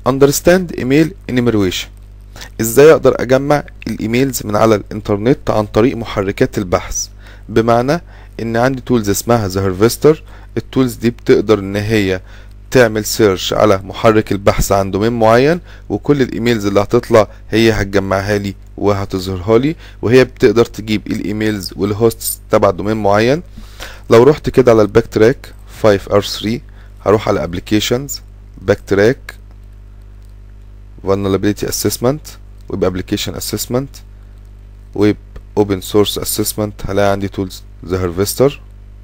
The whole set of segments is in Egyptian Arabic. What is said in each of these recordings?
understand email enumeration ازاي اقدر اجمع الايميلز من على الانترنت عن طريق محركات البحث بمعنى ان عندي تولز اسمها ذا هارفستر التولز دي بتقدر ان هي تعمل سيرش على محرك البحث عن دومين معين وكل الايميلز اللي هتطلع هي هتجمعها لي وهتظهرها لي وهي بتقدر تجيب الايميلز والهوستس تبع دومين معين لو رحت كده على الباك تراك 5R3 هروح على applications باك تراك vulnerability assessment ويب application assessment ويب open source assessment هلاقي عندي tools the harvester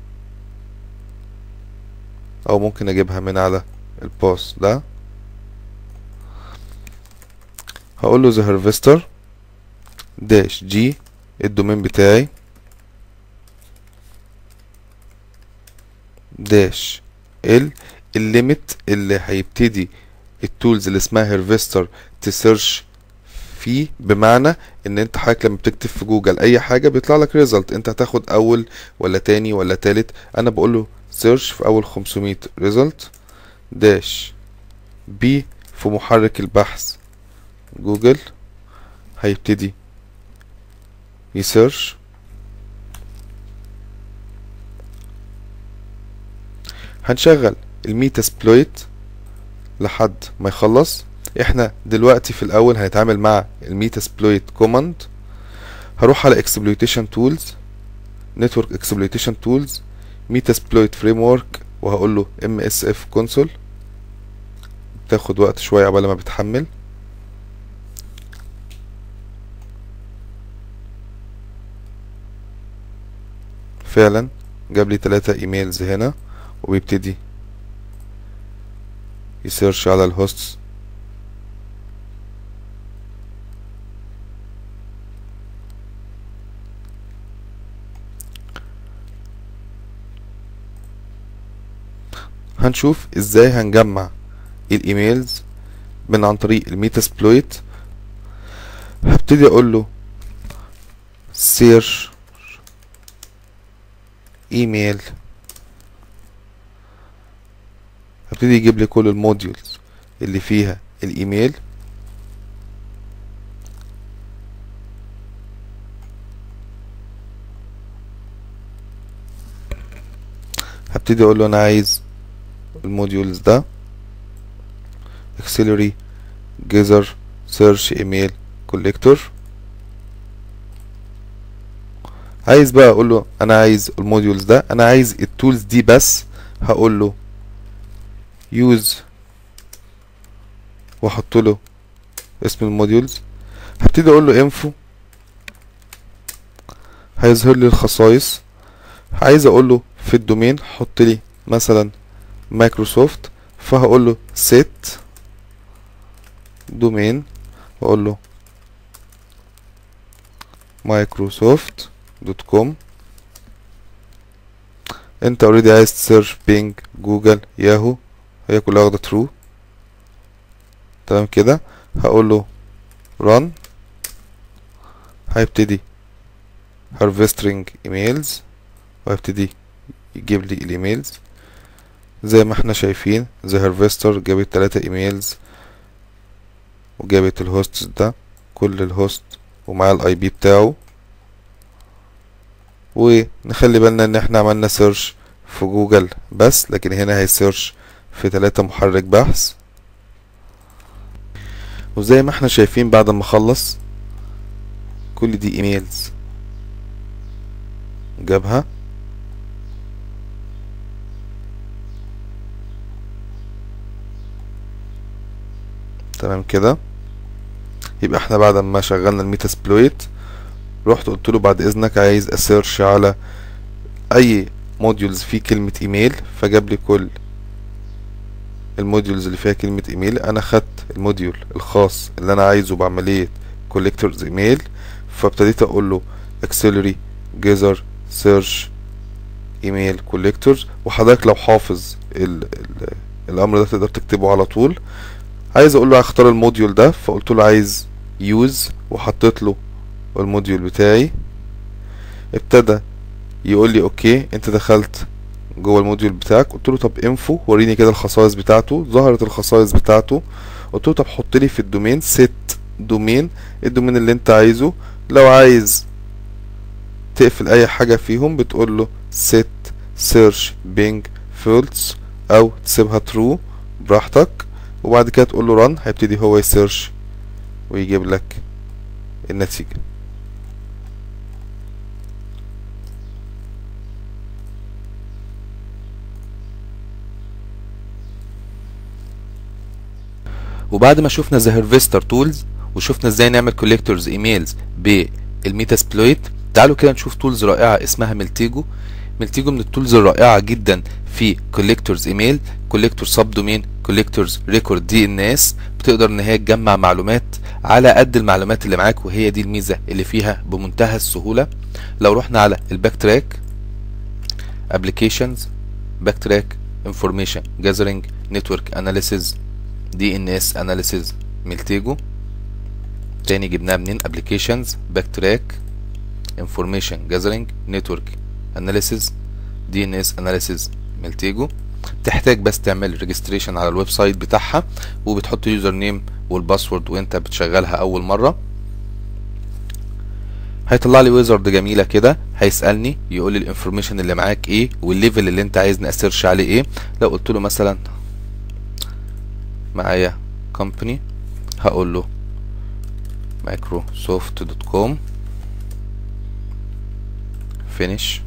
او ممكن اجيبها من على الباس ده هقول له the harvester داش جي الدومين بتاعي داش ال الليميت اللي هيبتدي التولز اللي اسمها هيرفستر تسيرش فيه بمعنى ان انت حضرتك لما بتكتب في جوجل اي حاجه بيطلع لك ريزلت انت هتاخد اول ولا تاني ولا تالت انا بقول له سيرش في اول 500 ريزلت داش بي في محرك البحث جوجل هيبتدي يسيرش هنشغل الميتا سبلويت لحد ما يخلص احنا دلوقتي في الاول هنتعامل مع الميتا سبلويت كوماند هروح على اكسبلويتيشن تولز نتورك اكسبلويتيشن تولز ميتا سبلويت فريم ورك وهقول له ام اس اف كونسول بتاخد وقت شويه قبل ما بتحمل فعلا جاب لي ثلاثة ايميلز هنا وبيبتدي يسيرش على الهوستس هنشوف ازاي هنجمع الايميلز من عن طريق الميتا سبلويت هبتدي اقول له سيرش ايميل هبتدي يجيب لي كل الموديولز اللي فيها الايميل هبتدي اقول له انا عايز الموديولز ده auxiliary gather search email collector عايز بقى اقول له انا عايز الموديولز ده انا عايز التولز دي بس هقول له use واحط له اسم الموديولز هبتدي اقول له info هيظهر لي الخصائص عايز اقول له في الدومين حط لي مثلا مايكروسوفت فهقول له set دومين واقول له مايكروسوفت دوت كوم انت اوريدي عايز تسيرش بينج جوجل ياهو هي كلها واخده ترو تمام كده هقول له run هيبتدي harvesting emails وهيبتدي يجيب لي الايميلز زي ما احنا شايفين the harvester جابت تلاتة ايميلز وجابت الهوست ده كل الهوست ومعاه الاي بي بتاعه ونخلي بالنا ان احنا عملنا سيرش في جوجل بس لكن هنا هيسيرش في تلاتة محرك بحث وزي ما احنا شايفين بعد ما خلص كل دي ايميلز جابها تمام كده يبقى احنا بعد ما شغلنا الميتا سبلويت رحت قلت له بعد اذنك عايز اسيرش على اي موديولز فيه كلمة ايميل فجاب لي كل الموديولز اللي فيها كلمة ايميل انا خدت الموديول الخاص اللي انا عايزه بعملية كوليكتورز ايميل فابتديت اقول له auxiliary gather search ايميل كوليكتورز وحضرتك لو حافظ ال ال الامر ده تقدر تكتبه على طول عايز اقول له هختار الموديول ده فقلت له عايز يوز وحطيت له الموديول بتاعي ابتدى يقول لي اوكي انت دخلت جوه الموديول بتاعك قلت له طب انفو وريني كده الخصائص بتاعته ظهرت الخصائص بتاعته قلت له طب حط لي في الدومين set دومين الدومين اللي انت عايزه لو عايز تقفل اي حاجة فيهم بتقول له set search bing false او تسيبها true براحتك وبعد كده تقول له run هيبتدي هو يسيرش ويجيب لك النتيجة وبعد ما شفنا ذا هيرفستر تولز وشفنا ازاي نعمل كوليكتورز ايميلز بالميتاسبلويت تعالوا كده نشوف تولز رائعه اسمها ملتيجو ملتيجو من التولز الرائعه جدا في كوليكتورز ايميل كوليكتور سب دومين كوليكتورز ريكورد دي ان اس بتقدر ان هي تجمع معلومات على قد المعلومات اللي معاك وهي دي الميزه اللي فيها بمنتهى السهوله لو رحنا على الباك تراك ابلكيشنز باك تراك انفورميشن جاذرنج نتورك اناليسيز دي ان اس اناليسيز ملتيجو تاني جبناها منين ابلكيشنز باك تراك انفورميشن جاذرنج نتورك اناليسيز دي ان اس اناليسيز ملتيجو تحتاج بس تعمل ريجستريشن على الويب سايت بتاعها وبتحط يوزر نيم والباسورد وانت بتشغلها اول مره هيطلع لي ويزرد جميله كده هيسالني يقول لي الانفورميشن اللي معاك ايه والليفل اللي انت عايزني اسيرش عليه ايه لو قلت له مثلا معايا كومباني هقول له مايكروسوفت دوت كوم فينيش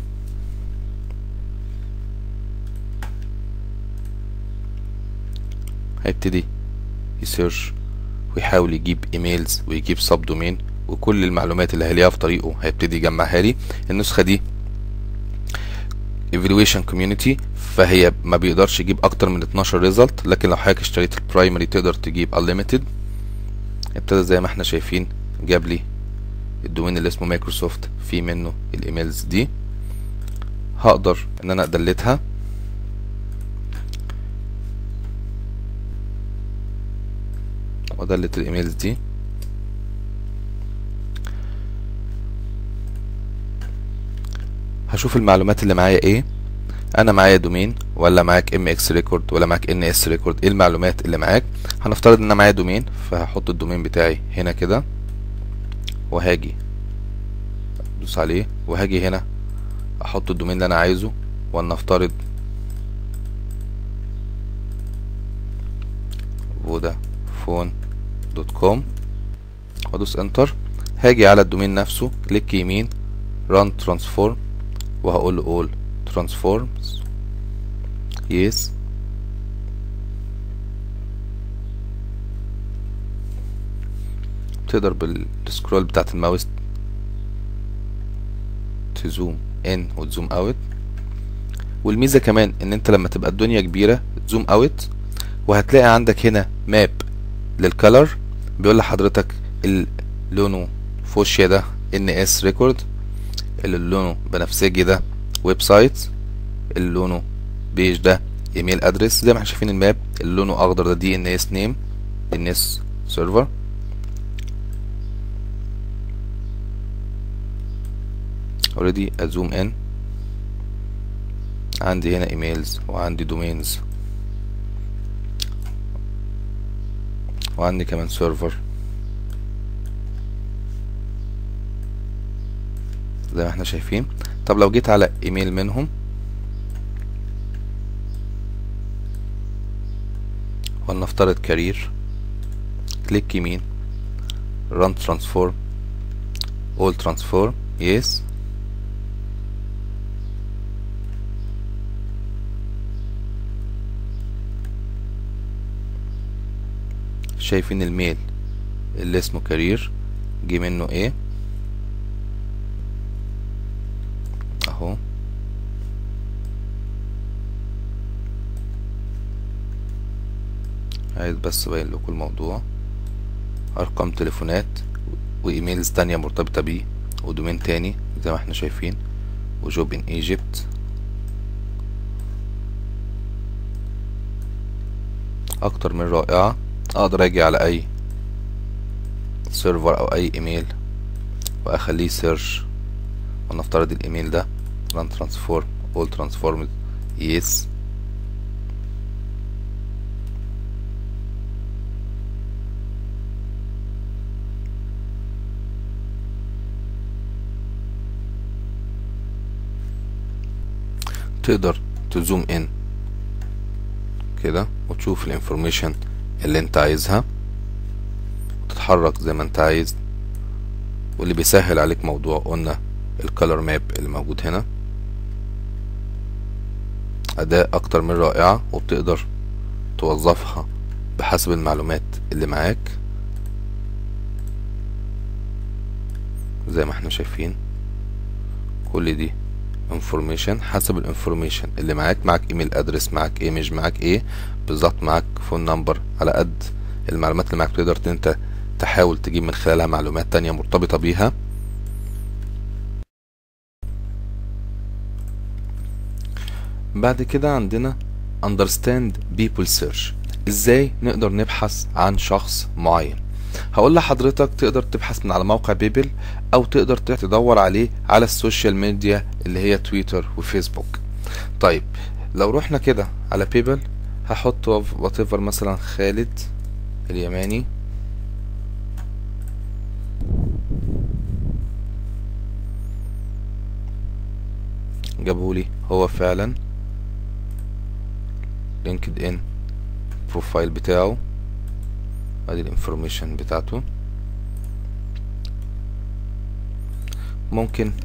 هيبتدي يسيرش ويحاول يجيب ايميلز ويجيب سب دومين وكل المعلومات اللي هلاقيها في طريقه هيبتدي يجمعها لي النسخه دي evaluation community فهي ما بيقدرش يجيب اكتر من 12 ريزلت لكن لو حضرتك اشتريت البرايمري تقدر تجيب unlimited ابتدى زي ما احنا شايفين جاب لي الدومين اللي اسمه مايكروسوفت في منه الايميلز دي هقدر ان انا ادلتها وادلت الايميلز دي هشوف المعلومات اللي معايا ايه انا معايا دومين ولا معاك ام اكس ريكورد ولا معاك ان اس ريكورد ايه المعلومات اللي معاك هنفترض ان انا معايا دومين فهحط الدومين بتاعي هنا كده وهاجي ادوس عليه وهاجي هنا احط الدومين اللي انا عايزه ولنفترض فودافون دوت كوم وادوس انتر هاجي على الدومين نفسه كليك يمين run transform وهقول له all transforms yes تقدر بالسكرول بتاعت الماوس تزوم ان وتزوم اوت والميزه كمان ان انت لما تبقى الدنيا كبيره تزوم اوت وهتلاقي عندك هنا ماب للكالر بيقول لحضرتك اللي لونه فوشيا ده ان اس ريكورد اللي لونه بنفسجي ده ويب سايت اللي لونه بيج ده ايميل ادرس زي ما احنا شايفين الماب اللي لونه اخضر ده دي ان اس نيم ان اس سيرفر اوريدي ازوم ان عندي هنا ايميلز وعندي دومينز وعندي كمان سيرفر زي ما احنا شايفين طب لو جيت على ايميل منهم ولنفترض كارير كليك يمين run transform all transform yes شايفين الميل اللي اسمه كارير جه منه ايه اهو عايز بس ابين لكم الموضوع ارقام تليفونات وايميلز تانية مرتبطة بيه ودومين تاني زي ما احنا شايفين وجوب ان ايجيبت اكتر من رائعة اقدر اجي على اي سيرفر او اي ايميل واخليه سيرش ونفترض الايميل ده run transform all transformed yes تقدر تزوم ان كده وتشوف الانفورميشن اللي انت عايزها وتتحرك زي ما انت عايز واللي بيسهل عليك موضوع قلنا الكالر ماب اللي موجود هنا أداة أكتر من رائعة وبتقدر توظفها بحسب المعلومات اللي معاك زي ما احنا شايفين كل دي انفورميشن حسب الانفورميشن اللي معاك معاك ايميل ادرس معاك ايه مش معاك ايه بالظبط معاك فون نمبر على قد المعلومات اللي معاك تقدر انت تحاول تجيب من خلالها معلومات تانية مرتبطة بيها بعد كده عندنا understand people search ازاي نقدر نبحث عن شخص معين هقول لحضرتك تقدر تبحث من على موقع بيبل او تقدر تدور عليه على السوشيال ميديا اللي هي تويتر وفيسبوك طيب لو رحنا كده على بيبل هحط واتيفر مثلا خالد اليماني جابهولي هو فعلا لينكد ان بروفايل بتاعه ادي الانفورميشن بتاعته ممكن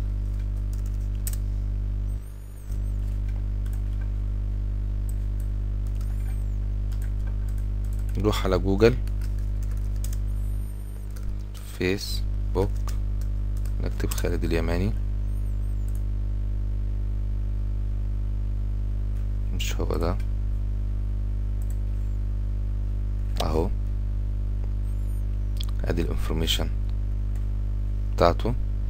نروح على جوجل فيسبوك نكتب خالد اليماني مش هو ده اهو ادي الانفورميشن بتاعته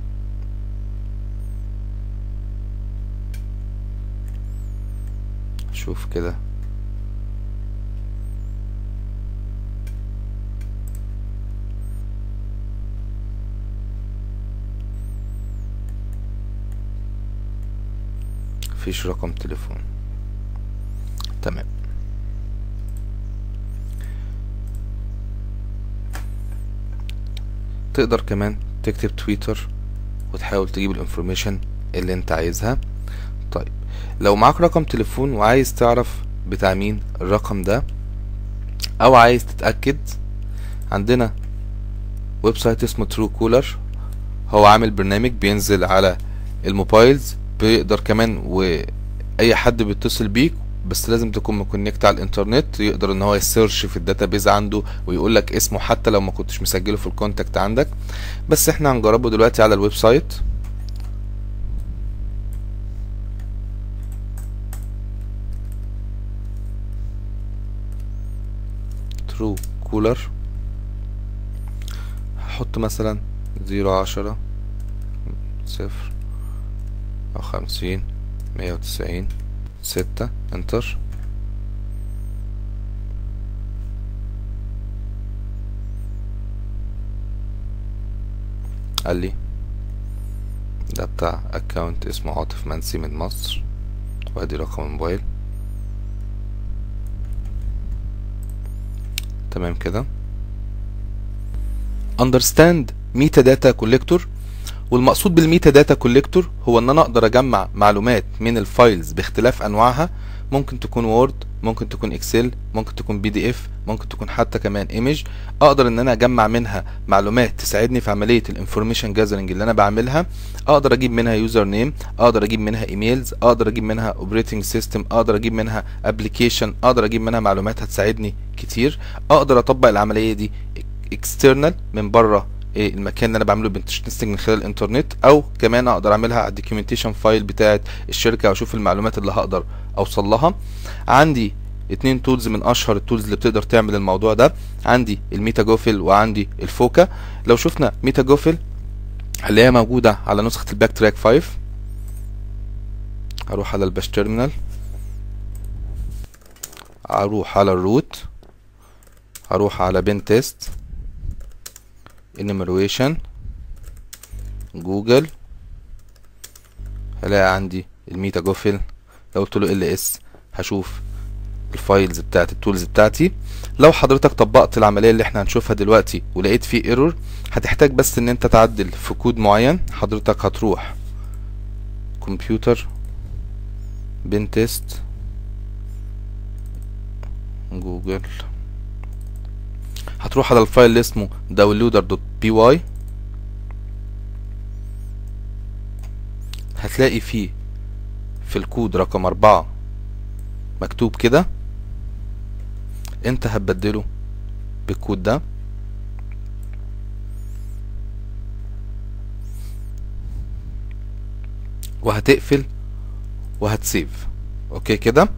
شوف كده مفيش رقم تليفون تمام تقدر كمان تكتب تويتر وتحاول تجيب الانفورميشن اللي انت عايزها طيب لو معاك رقم تليفون وعايز تعرف بتاع مين الرقم ده او عايز تتأكد عندنا ويب سايت اسمه ترو كولر هو عامل برنامج بينزل على الموبايلز بيقدر كمان واي حد بيتصل بيك بس لازم تكون مكونكت على الانترنت يقدر ان هو يسيرش في الداتابيز عنده ويقول لك اسمه حتى لو ما كنتش مسجله في الكونتاكت عندك بس احنا هنجربه دلوقتي على الويب سايت ترو كولر هحط مثلا زيرو عشرة صفر او خمسين مية وتسعين ستة انتر قال لي ده بتاع اكونت اسمه عاطف منسي من مصر وادي رقم الموبايل تمام كده understand metadata collector والمقصود بالميتا داتا كوليكتور هو ان انا اقدر اجمع معلومات من الفايلز باختلاف انواعها ممكن تكون وورد ممكن تكون اكسل ممكن تكون بي دي اف ممكن تكون حتى كمان ايمج اقدر ان انا اجمع منها معلومات تساعدني في عمليه الانفورميشن جاذرنج اللي انا بعملها اقدر اجيب منها يوزر نيم اقدر اجيب منها ايميلز اقدر اجيب منها اوبريتنج سيستم اقدر اجيب منها ابلكيشن اقدر اجيب منها معلومات هتساعدني كتير اقدر اطبق العمليه دي اكسترنال من بره ايه المكان اللي انا بعمله بنتش تيستنج من خلال الانترنت او كمان اقدر اعملها على الدوكيومنتيشن فايل بتاعه الشركه واشوف المعلومات اللي هقدر اوصل لها عندي اتنين تولز من اشهر التولز اللي بتقدر تعمل الموضوع ده عندي الميتا جوفل وعندي الفوكا لو شفنا ميتا جوفل اللي هي موجوده على نسخه الباك تراك 5 هروح على الباش تيرمينال اروح على الروت هروح على بين تيست enumeration جوجل هلاقي عندي الميتا جوفل لو قلت له ال اس هشوف الفايلز بتاعت التولز بتاعتي لو حضرتك طبقت العمليه اللي احنا هنشوفها دلوقتي ولقيت فيه ايرور هتحتاج بس ان انت تعدل في كود معين حضرتك هتروح كمبيوتر بنتست جوجل هتروح على الفايل اللي اسمه downloader.py هتلاقي فيه في الكود رقم أربعة مكتوب كده انت هتبدله بالكود ده وهتقفل وهتسيف اوكي كده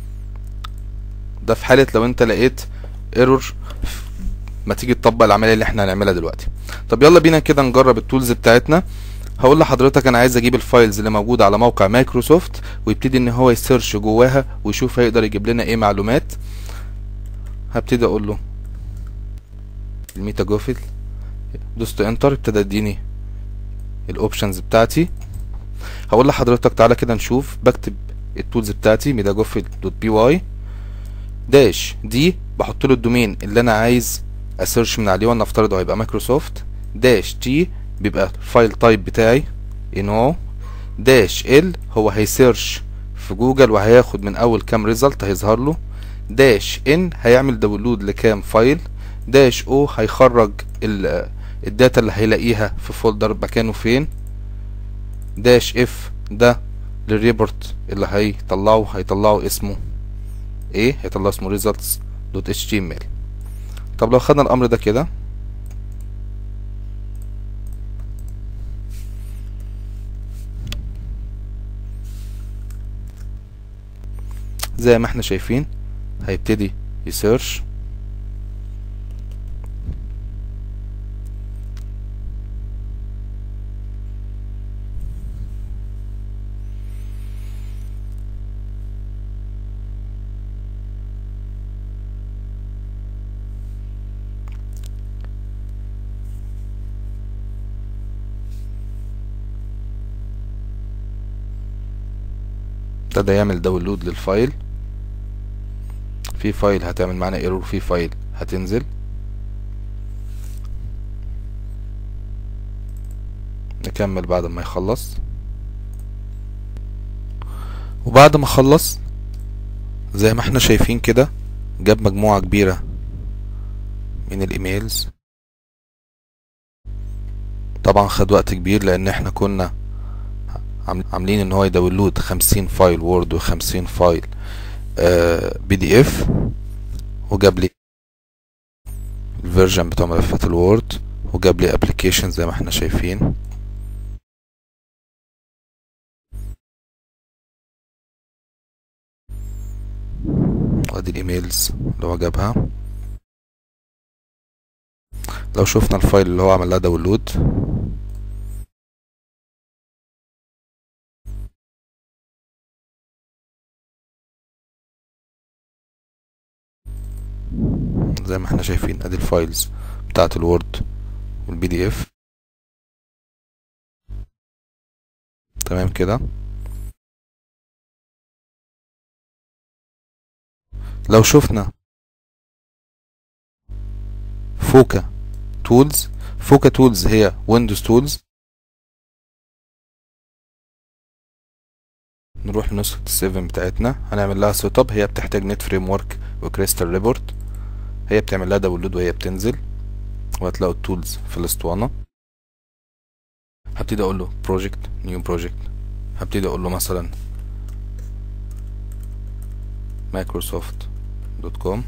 ده في حالة لو انت لقيت ايرور ما تيجي تطبق العملية اللي احنا هنعملها دلوقتي طب يلا بينا كده نجرب التولز بتاعتنا هقول لحضرتك انا عايز اجيب الفايلز اللي موجودة على موقع مايكروسوفت ويبتدي ان هو يسيرش جواها ويشوف هيقدر يجيب لنا ايه معلومات هبتدي اقول له الميتا جوفل دوست انتر ابتدى يديني الاوبشنز بتاعتي هقول لحضرتك تعالى كده نشوف بكتب التولز بتاعتي ميدا جوفل دوت بي واي داش دي بحط له الدومين اللي انا عايز اسيرش من عليه ولنفترض هيبقى مايكروسوفت داش تي بيبقى الفايل تايب بتاعي انو داش ال هو هيسيرش في جوجل وهياخد من اول كام ريزلت هيظهر له داش ان هيعمل داونلود لكام فايل داش او هيخرج الداتا اللي هيلاقيها في فولدر مكانه فين داش اف ده للريبورت اللي هيطلعه هيطلعه اسمه ايه هيطلعه اسمه results دوت html طب لو خدنا الامر ده كده زي ما احنا شايفين هيبتدي يسيرش ابتدى يعمل داونلود للفايل في فايل هتعمل معانا ايرور في فايل هتنزل نكمل بعد ما يخلص وبعد ما خلص زي ما احنا شايفين كده جاب مجموعة كبيرة من الايميلز طبعا خد وقت كبير لان احنا كنا عاملين ان هو يداونلود خمسين فايل وورد وخمسين فايل بي دي اف وجاب لي الفيرجن بتاع ملفات الوورد وجاب لي ابلكيشن زي ما احنا شايفين وادي الايميلز اللي هو جابها لو شفنا الفايل اللي هو عمل لها داونلود زي ما احنا شايفين ادي الفايلز بتاعت الوورد والبي دي اف تمام كده لو شفنا فوكا تولز فوكا تولز هي ويندوز تولز نروح لنسخة السيفن بتاعتنا هنعمل لها سيت اب هي بتحتاج نت فريم ورك وكريستال ريبورت هي بتعمل لها داونلود وهي بتنزل وهتلاقوا التولز في الاسطوانة هبتدي اقول له بروجكت نيو بروجكت هبتدي اقول له مثلا مايكروسوفت دوت كوم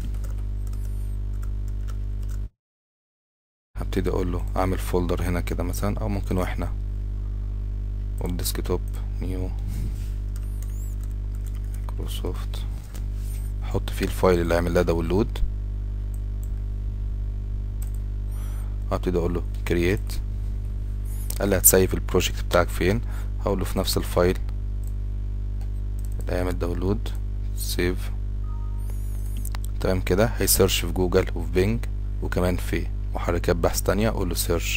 هبتدي اقول له اعمل فولدر هنا كده مثلا او ممكن واحنا اقول ديسكتوب نيو مايكروسوفت احط فيه الفايل اللي هعمل لها داونلود هبتدي اقول له كرييت قال لي هتسيف البروجكت بتاعك فين هقول له في نفس الفايل اللي هيعمل داونلود سيف تمام كده هيسيرش في جوجل وفي بينج وكمان في محركات بحث تانية اقول له سيرش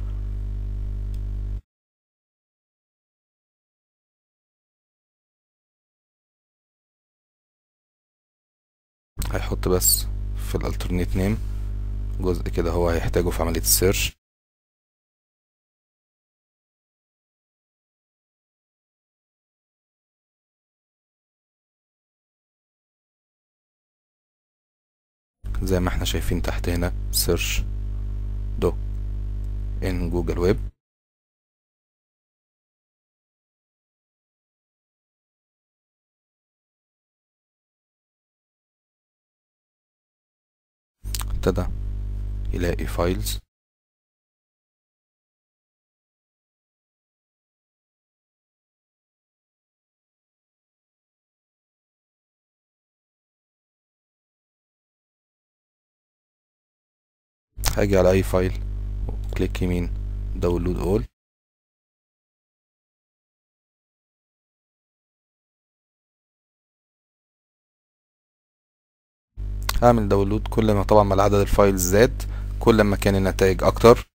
هيحط بس في الالترنيت نيم جزء كده هو هيحتاجه في عملية السيرش زي ما احنا شايفين تحت هنا search doc in جوجل ويب ابتدى يلاقي فايلز هاجي على اي فايل وكليك يمين داونلود اول هعمل داونلود كل ما طبعا ما عدد الفايلز زاد كل ما كان النتائج اكتر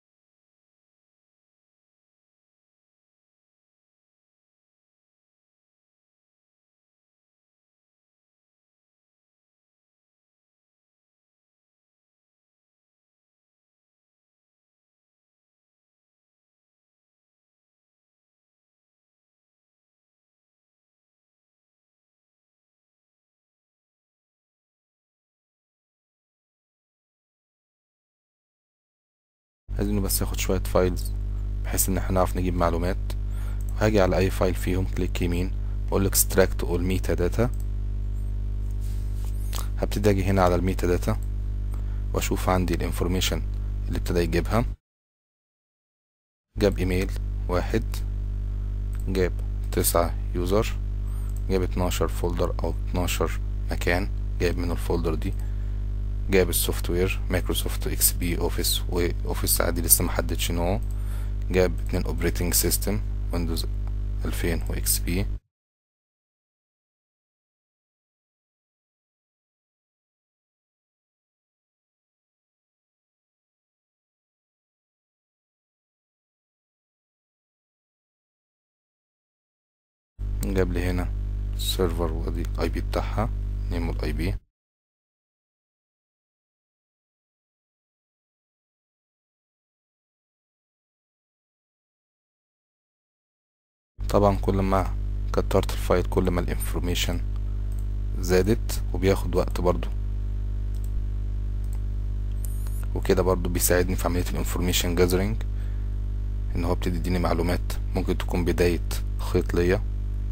عايزينه بس ياخد شوية فايلز بحيث ان احنا نعرف نجيب معلومات وهاجي على اي فايل فيهم كليك يمين واقول extract all metadata هبتدي اجي هنا على الميتا داتا واشوف عندي الانفورميشن اللي ابتدى يجيبها جاب ايميل واحد جاب تسعة يوزر جاب اتناشر فولدر او اتناشر مكان جايب من الفولدر دي جاب السوفت وير مايكروسوفت اكس بي اوفيس واوفيس عادي لسه محددش نوعه جاب اتنين اوبريتنج سيستم ويندوز الفين واكس بي جاب لي هنا السيرفر وادي الاي بي بتاعها نيم الاي بي طبعا كل ما كترت الفايل كل ما الانفورميشن زادت وبياخد وقت برضو وكده برضو بيساعدني في عملية الانفورميشن جاذرينج ان هو ابتدي يديني معلومات ممكن تكون بداية خيط ليا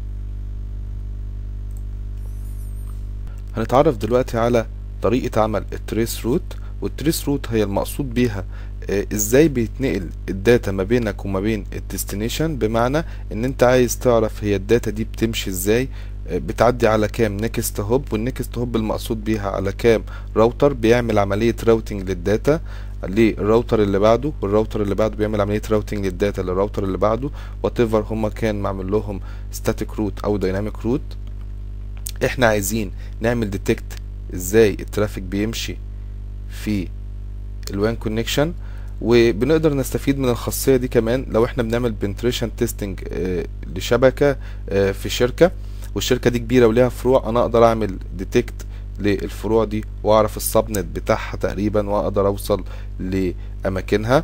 هنتعرف دلوقتي على طريقة عمل التريس روت والتريس روت هي المقصود بيها آه، ازاي بيتنقل الداتا ما بينك وما بين الديستنيشن بمعنى ان انت عايز تعرف هي الداتا دي بتمشي ازاي آه، بتعدي على كام نيكست هوب والنيكست هوب المقصود بيها على كام راوتر بيعمل عملية راوتنج للداتا للراوتر اللي بعده والراوتر اللي بعده بيعمل عملية راوتنج للداتا للراوتر اللي بعده وات ايفر هما كان معمول لهم ستاتيك روت او دايناميك روت احنا عايزين نعمل ديتكت ازاي الترافيك بيمشي في الوان كونكشن وبنقدر نستفيد من الخاصية دي كمان لو احنا بنعمل بنتريشن تيستنج لشبكة آه، في شركة والشركة دي كبيرة وليها فروع انا اقدر اعمل ديتكت للفروع دي واعرف السبنت بتاعها تقريبا واقدر اوصل لاماكنها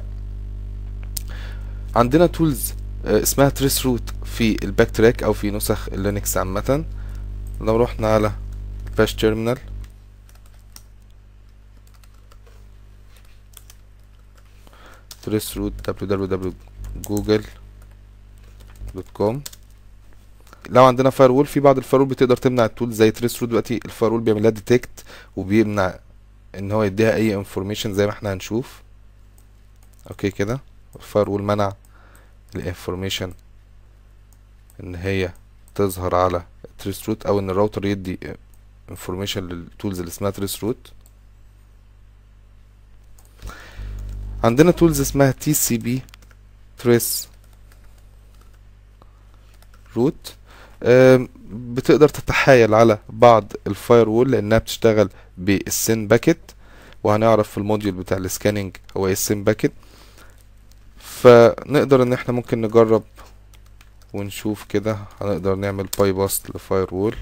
عندنا تولز اسمها تريس روت في الباك تراك او في نسخ اللينكس عامة لو رحنا على باش تيرمينال تريس روت www.google.com لو عندنا فاير وول في بعض الفاير وول بتقدر تمنع التول زي تريس روت دلوقتي الفاير وول بيعمل لها ديتكت وبيمنع ان هو يديها اي انفورميشن زي ما احنا هنشوف اوكي كده الفاير وول منع الانفورميشن ان هي تظهر على تريس روت او ان الراوتر يدي انفورميشن للتولز اللي اسمها تريس روت عندنا تولز اسمها تي سي بي تريس روت بتقدر تتحايل على بعض الفاير وول لانها بتشتغل بالسن باكيت وهنعرف في الموديول بتاع السكاننج هو ايه السن باكيت فنقدر ان احنا ممكن نجرب ونشوف كده هنقدر نعمل باي باس لفاير وول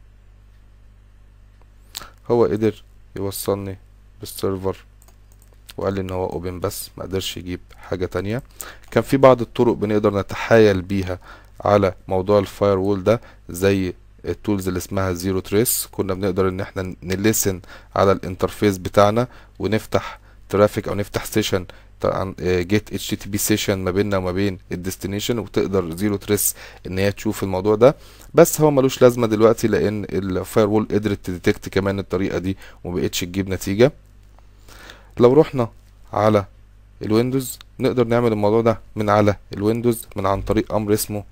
هو قدر يوصلني بالسيرفر وقال لي ان هو اوبن بس ما قدرش يجيب حاجة تانية كان في بعض الطرق بنقدر نتحايل بيها على موضوع الفاير وول ده زي التولز اللي اسمها زيرو تريس كنا بنقدر ان احنا نلسن على الانترفيس بتاعنا ونفتح ترافيك او نفتح سيشن جيت اتش تي بي سيشن ما بيننا وما بين الديستنيشن وتقدر زيرو تريس ان هي تشوف الموضوع ده بس هو ملوش لازمه دلوقتي لان الفاير وول قدرت تديتكت كمان الطريقه دي ومبقتش تجيب نتيجه لو رحنا على الويندوز نقدر نعمل الموضوع ده من على الويندوز من عن طريق امر اسمه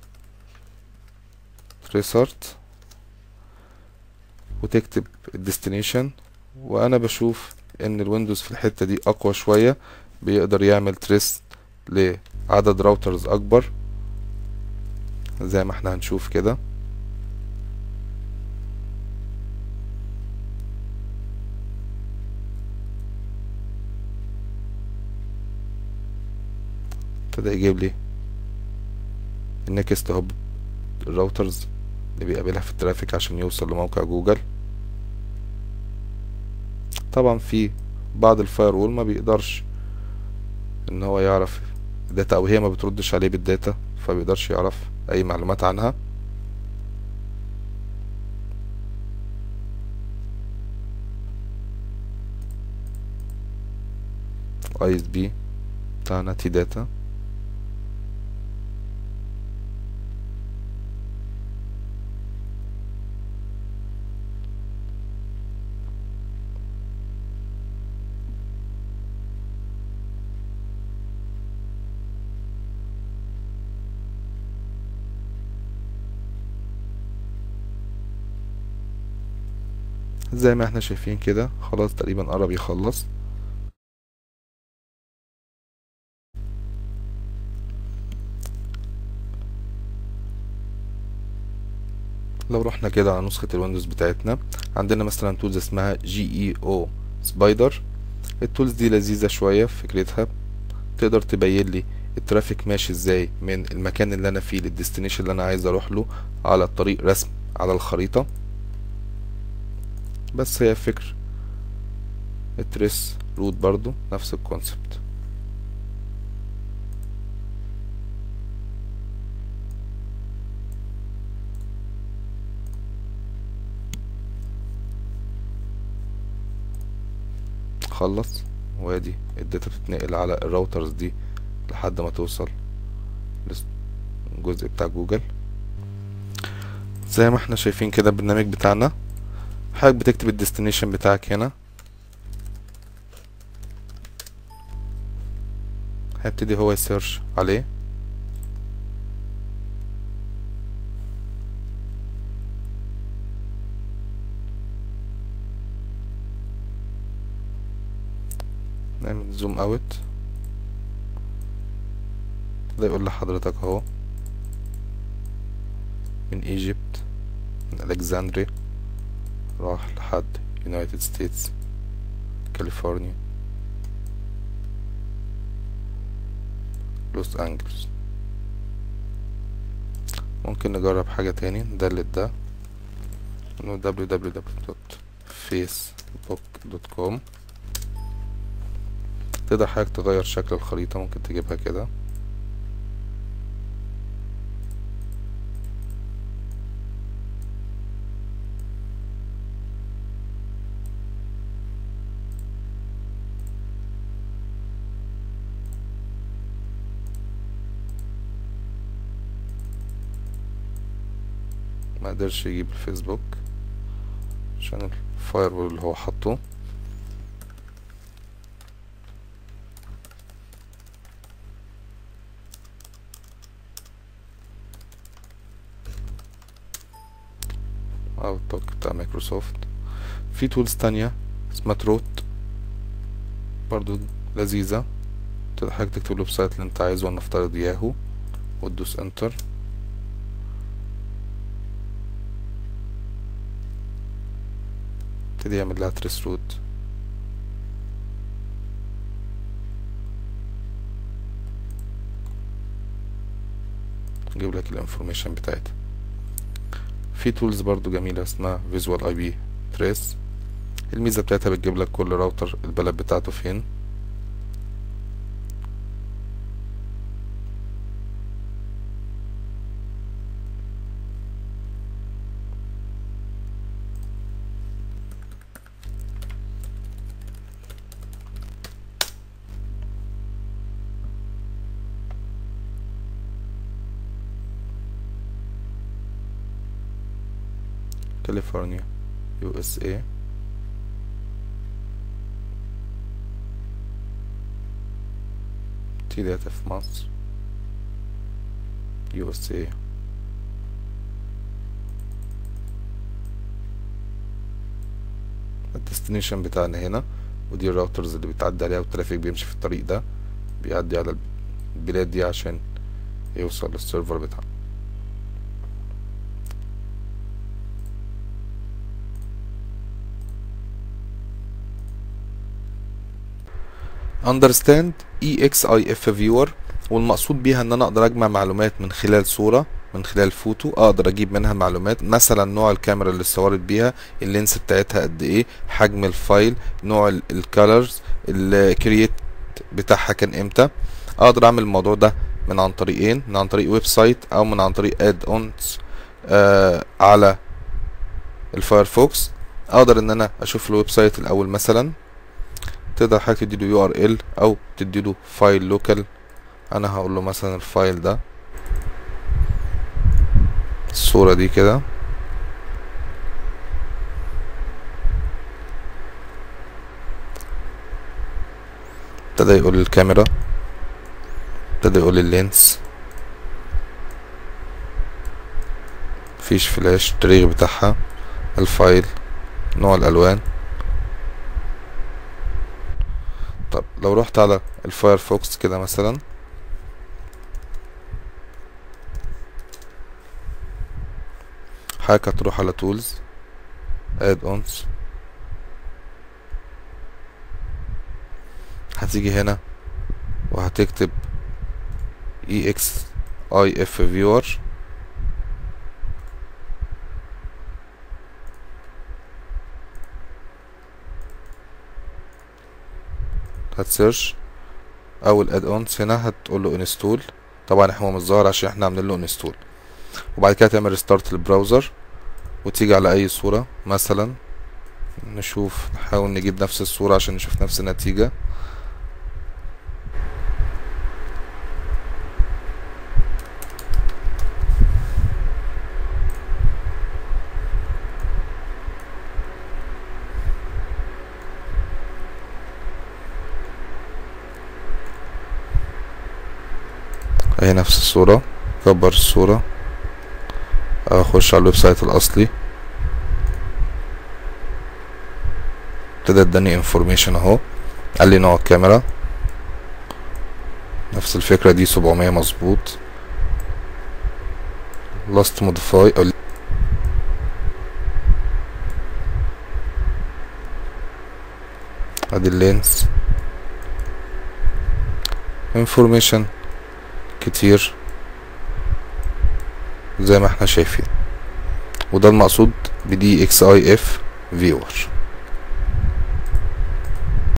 ريسارت وتكتب الديستنيشن وانا بشوف ان الويندوز في الحته دي اقوى شويه بيقدر يعمل تريس لعدد راوترز اكبر زي ما احنا هنشوف كده ابتدى يجيب لي النكست هوب الراوترز اللي بيقابلها في الترافيك عشان يوصل لموقع جوجل طبعا في بعض الفاير وول ما بيقدرش ان هو يعرف الداتا او هي ما بتردش عليه بالداتا فبيقدرش يعرف اي معلومات عنها اي اس بي بتاعنا تي داتا زي ما احنا شايفين كده خلاص تقريبا قرب يخلص لو رحنا كده على نسخة الويندوز بتاعتنا عندنا مثلا تولز اسمها جي اي او سبايدر التولز دي لذيذة شوية في فكرتها تقدر تبين لي الترافيك ماشي ازاي من المكان اللي انا فيه للديستنيشن اللي انا عايز اروح له على الطريق رسم على الخريطة بس هي فكر التريس روت برضو نفس الكونسبت خلص وادي الداتا بتتنقل على الراوترز دي لحد ما توصل للجزء بتاع جوجل زي ما احنا شايفين كده البرنامج بتاعنا حضرتك بتكتب الديستنيشن بتاعك هنا هيبتدي هو يسيرش عليه نعمل زوم اوت ده يقول لحضرتك اهو من ايجيبت من الكسندريا راح لحد يونايتد ستيتس كاليفورنيا لوس انجلوس ممكن نجرب حاجة تاني ندلت ده انه www.facebook.com تقدر حضرتك تغير شكل الخريطة ممكن تجيبها كده ما قدرش يجيب الفيسبوك عشان الفاير وول اللي هو حاطه اوتلوك بتاع مايكروسوفت في تولز تانية اسمها تروت برضو لذيذة تقدر حضرتك تكتب الويب سايت اللي انت عايزه ولنفترض ياهو وتدوس انتر يبتدي يعمل لها تريس روت يجيب لك الانفورميشن بتاعتها في تولز برضو جميلة اسمها فيجوال اي بي تريس الميزة بتاعتها بتجيب لك كل راوتر البلد بتاعته فين كاليفورنيا يو اس اي تي داتا في مصر يو اس اي الديستنيشن بتاعنا هنا ودي الراوترز اللي بتعدي عليها والترافيك بيمشي في الطريق ده بيعدي على البلاد دي عشان يوصل للسيرفر بتاعنا understand EXIF viewer والمقصود بيها ان انا اقدر اجمع معلومات من خلال صورة من خلال فوتو اقدر اجيب منها معلومات مثلا نوع الكاميرا اللي اتصورت بيها اللينس بتاعتها قد ايه حجم الفايل نوع الكالرز الكرييت بتاعها كان امتى اقدر اعمل الموضوع ده من عن طريقين من عن طريق ويب سايت او من عن طريق اد اونز آه على الفايرفوكس اقدر ان انا اشوف الويب سايت الاول مثلا تقدر حضرتك تديله يو ار ال او تديله فايل لوكال انا هقول له مثلا الفايل ده الصورة دي كده ابتدى يقول الكاميرا ابتدى يقول اللينس مفيش فلاش التاريخ بتاعها الفايل نوع الالوان طب لو رحت على الفايرفوكس كده مثلا حضرتك هتروح على تولز اد اونز هتيجي هنا وهتكتب اكس اي اف فيور هتسيرش اول اد اونز هنا هتقول له انستول طبعا احنا مش ظاهر عشان احنا عاملين له انستول وبعد كده تعمل ريستارت للبراوزر وتيجي على اي صورة مثلا نشوف نحاول نجيب نفس الصورة عشان نشوف نفس النتيجة اهي نفس الصورة كبر الصورة اخش على الويب سايت الاصلي ابتدى اداني انفورميشن اهو قال لي نوع الكاميرا نفس الفكرة دي سبعمية مظبوط لاست موديفاي او ادي اللينس انفورميشن كتير زي ما احنا شايفين وده المقصود بدي اكس اي اف فيور